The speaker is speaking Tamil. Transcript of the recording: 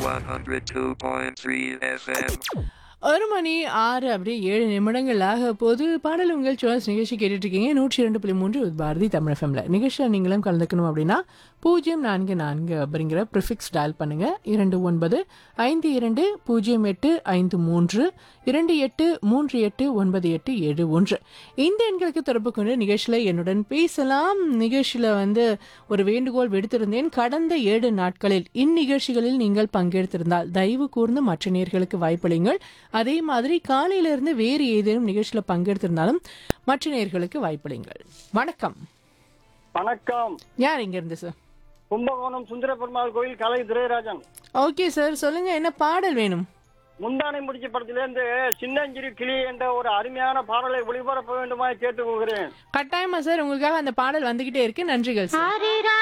102.3 FM. ஒரு மணி ஆறு அப்படியே ஏழு நிமிடங்கள் ஆக போது பாடல் உங்கள் சாய்ஸ் நிகழ்ச்சி கேட்டுட்டு இருக்கீங்க நூற்றி இரண்டு புள்ளி மூன்று with பாரதி தமிழ் எஃப்எம்ல நிகழ்ச்சியில் நீங்களும் கலந்துக்கணும் அப்படின்னா பூஜ்ஜியம் நான்கு நான்கு அப்படிங்கிற ப்ரிஃபிக்ஸ் டயல் பண்ணுங்க இரண்டு ஒன்பது ஐந்து இரண்டு பூஜ்ஜியம் எட்டு ஐந்து மூன்று இரண்டு எட்டு மூன்று எட்டு ஒன்பது எட்டு ஏழு ஒன்று இந்த எண்களுக்கு தொடர்பு கொண்டு நிகழ்ச்சியில் என்னுடன் பேசலாம் நிகழ்ச்சியில் வந்து ஒரு வேண்டுகோள் விடுத்திருந்தேன் கடந்த ஏழு நாட்களில் இந்நிகழ்ச்சிகளில் நீங்கள் பங்கெடுத்திருந்தால் தயவு கூர்ந்து மற்ற நேர்களுக்கு வாய்ப்பளிங்கள் அதே மாதிரி காலையிலிருந்து வேறு ஏதேனும் நிகழ்ச்சியில் பங்கெடுத்திருந்தாலும் மற்ற நேர்களுக்கு வாய்ப்பளிங்கள் வணக்கம் வணக்கம் யார் இங்க இருந்து சார் கும்பகோணம் சுந்தர பெருமாள் கோயில் கலை துரைராஜன் ஓகே சார் சொல்லுங்க என்ன பாடல் வேணும் முந்தானை முடிச்ச படத்திலிருந்து சின்னஞ்சிறு கிளி என்ற ஒரு அருமையான பாடலை ஒளிபரப்ப வேண்டுமாய் கேட்டுக்கொள்கிறேன் கட்டாயமா சார் உங்களுக்காக அந்த பாடல் வந்துகிட்டே இருக்கு நன்றிகள் சார் ஹரிரா